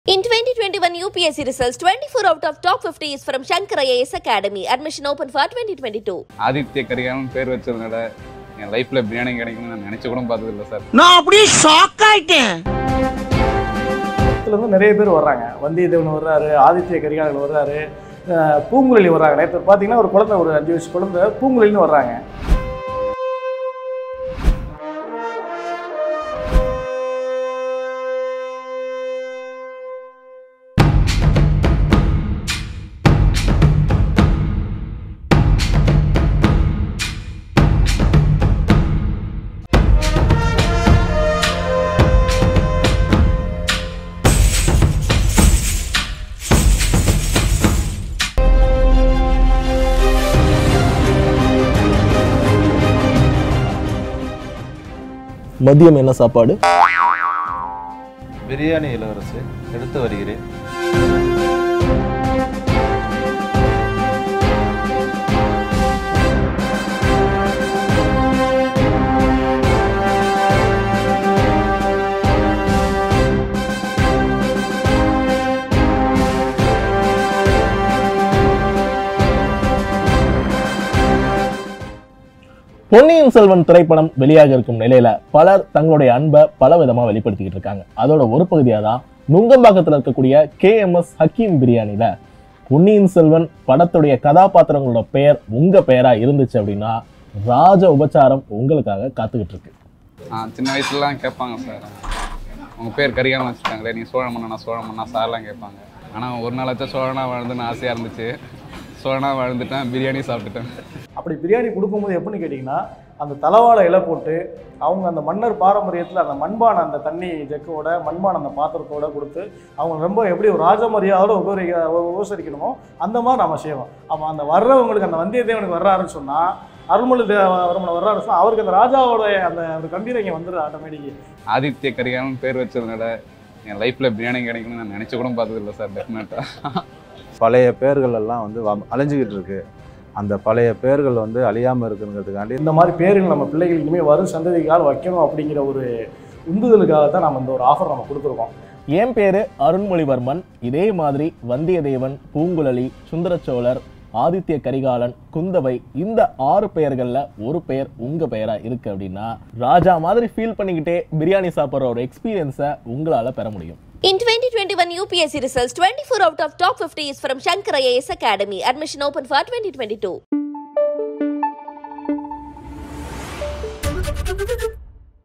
In 2021 UPSC results, 24 out of top 50 is from Shankar IAS Academy. Admission open for 2022. Aditya Karikalan பேர் வச்சதுனால என் லைஃப்ல பிரியாணி கிடைக்கும்னு நான் நினைச்சு கூட பார்த்தது இல்லை சார் நான் அப்படியே ஷாக் ஆயிட்டேன் இதுல இருந்து நிறைய பேர் வர்றாங்க வந்தியத்தேவன் வர்றாரு ஆதித்ய கரிகாலன் வர்றாரு அஹ் பூங்குழலி வர்றாங்க நேற்று பார்த்தீங்கன்னா ஒரு குழந்தை ஒரு அஞ்சு வயசு குழந்தை பூங்குழலின்னு வர்றாங்க மதியம் என்ன சாப்பாடு பிரியாணி இளவரசு எடுத்து வருகிறேன் பொன்னியின் செல்வன் திரைப்படம் வெளியாக இருக்கும் நிலையில பலர் தங்களுடைய அன்பை பல விதமா வெளிப்படுத்திக்கிட்டு இருக்காங்க அதோட ஒரு பகுதியா தான் நுங்கம்பாக்கத்துல இருக்கக்கூடிய கேஎம்எஸ் ஹக்கீம் பிரியாணில பொன்னியின் செல்வன் படத்துடைய கதாபாத்திரங்களோட பெயர் உங்க பெயரா இருந்துச்சு அப்படின்னா ராஜ உபச்சாரம் உங்களுக்காக காத்துக்கிட்டு இருக்கு ஆ, சின்ன வயசுலலாம் கேட்பாங்க சார் உங்கள் பேர் கரிகாலன் வச்சுட்டாங்களே நீ சோழ மன்னனா சோழ மன்னா சார்லாம் கேட்பாங்க ஆனால் ஒரு நாளாச்சும் சோழனா வாழ்ந்துன்னு ஆசையாக இருந்துச்சு சோழனா வாழ்ந்துட்டேன் பிரியாணி சாப்பிட்டுட்டேன் அப்படி பிரியாணி கொடுக்கும்போது எப்படின்னு கேட்டிங்கன்னா அந்த தலவாழை இலை போட்டு அவங்க அந்த மன்னர் பாரம்பரியத்தில் அந்த மண்பானை அந்த தண்ணி ஜக்கோட மண்பானை அந்த பாத்திரத்தோட கொடுத்து அவங்க ரொம்ப எப்படி ஒரு ராஜ மரியாதையோட உபரி உபசரிக்கணுமோ அந்த மாதிரி நம்ம செய்வோம் அப்போ அந்த வர்றவங்களுக்கு அந்த வந்தியத்தேவனுக்கு வர்றாருன்னு சொன்னால் அருள்மொழி தேவரமனை வர்றாருன்னு சொன்னால் அவருக்கு அந்த ராஜாவோட அந்த ஒரு கம்பீரம் இங்கே வந்துடுது ஆட்டோமேட்டிக்கு ஆதித்ய கரிகாலன் பேர் வச்சதுனால என் லைஃப்பில் பிரியாணி கிடைக்கும்னு நான் நினச்சி கூட பார்த்தது இல்லை சார் டெஃபினட்டாக பழைய பெயர்கள் எல்லாம் வந்து வ- அழிஞ்சுக்கிட்டு இருக்கு அந்த பழைய பெயர்கள் வந்து அழியாமல் இருக்குங்கிறதுக்காண்டி இந்த மாதிரி பேர்கள் நம்ம பிள்ளைகள் இனிமேல் வரும் சந்ததிக்கால் வைக்கணும் அப்படிங்கிற ஒரு உந்துதலுக்காக தான் நம்ம இந்த ஒரு ஆஃபர் நம்ம கொடுத்துருக்கோம் என் பேரு அருண்மொழிவர்மன் இதே மாதிரி வந்தியத்தேவன் பூங்குழலி சுந்தரச்சோழர் ஆதித்ய கரிகாலன் குந்தவை இந்த ஆறு பெயர்கள்ல ஒரு பெயர் உங்க பெயரா இருக்கு அப்படின்னா ராஜா மாதிரி ஃபீல் பண்ணிக்கிட்டே பிரியாணி சாப்பிட்ற ஒரு எக்ஸ்பீரியன்ஸை உங்களால பெற முடியும் In 2021 UPSC results, 24 out of top 50 is from Shankar IAS Academy. Admission open for 2022.